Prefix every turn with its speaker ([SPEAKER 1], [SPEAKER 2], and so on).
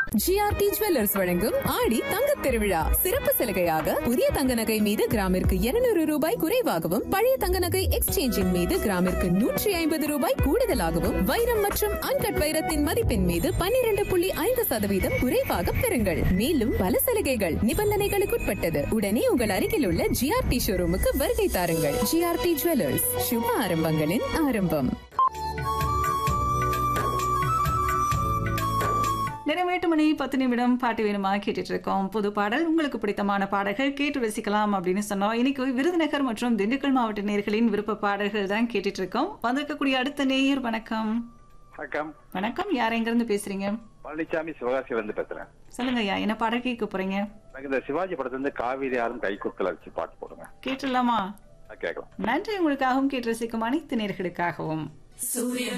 [SPEAKER 1] GRT jewellers வழங்கும் ஆடி தங்க திருவிழா சிறப்பு சலுகையாக புதிய தங்க நகை மீது கிராமிற்கு 200 ரூபாய் குறைவாகவும் பழைய தங்க நகை எக்ஸ்சேஞ்சின் மீது கிராமிற்கு நூற்றி ஐம்பது ரூபாய் கூடுதலாகவும் வைரம் மற்றும் அன்கட் வைரத்தின் மதிப்பின் மீது 12.5% புள்ளி ஐந்து சதவீதம் குறைவாக பெறுங்கள் மேலும் பல சலுகைகள் நிபந்தனைகளுக்குட்பட்டது உடனே உங்கள் அருகில் உள்ள ஜிஆர்டி ஷோரூமுக்கு வருகை தாருங்கள் ஜிஆர்டி ஜுவல்லர்ஸ் சுப ஆரம்பங்களின் ஆரம்பம்
[SPEAKER 2] நேரம் எட்டு மணி பத்து நிமிடம் பாட்டு வேணுமா கேட்டுட்டு இருக்கோம் புது பாடல் உங்களுக்கு பிடித்தமான பாடல்கள் கேட்டு ரசிக்கலாம் அப்படின்னு சொன்னோம் இன்னைக்கு விருதுநகர் மற்றும் திண்டுக்கல் மாவட்ட நேர்களின் விருப்ப பாடல்கள் தான் கேட்டுட்டு இருக்கோம் வந்திருக்கக்கூடிய அடுத்த நேயர் வணக்கம்
[SPEAKER 3] வணக்கம்
[SPEAKER 2] வணக்கம் யார் எங்க இருந்து பேசுறீங்க
[SPEAKER 3] பழனிசாமி சிவகாசியில இருந்து பேசுறேன்
[SPEAKER 2] சொல்லுங்க ஐயா என்ன பாடல் கேட்க போறீங்க
[SPEAKER 3] எனக்கு இந்த சிவாஜி படத்துல இருந்து காவிரி யாரும் கை குத்தல் அடிச்சு பாட்டு போடுங்க
[SPEAKER 2] கேட்டுடலாமா
[SPEAKER 3] நான் கேட்கலாம்
[SPEAKER 2] நன்றி உங்களுக்காகவும் கேட்டு ரசிக்கும் அனைத்து நேர்களுக்காகவும்
[SPEAKER 4] சூரியன்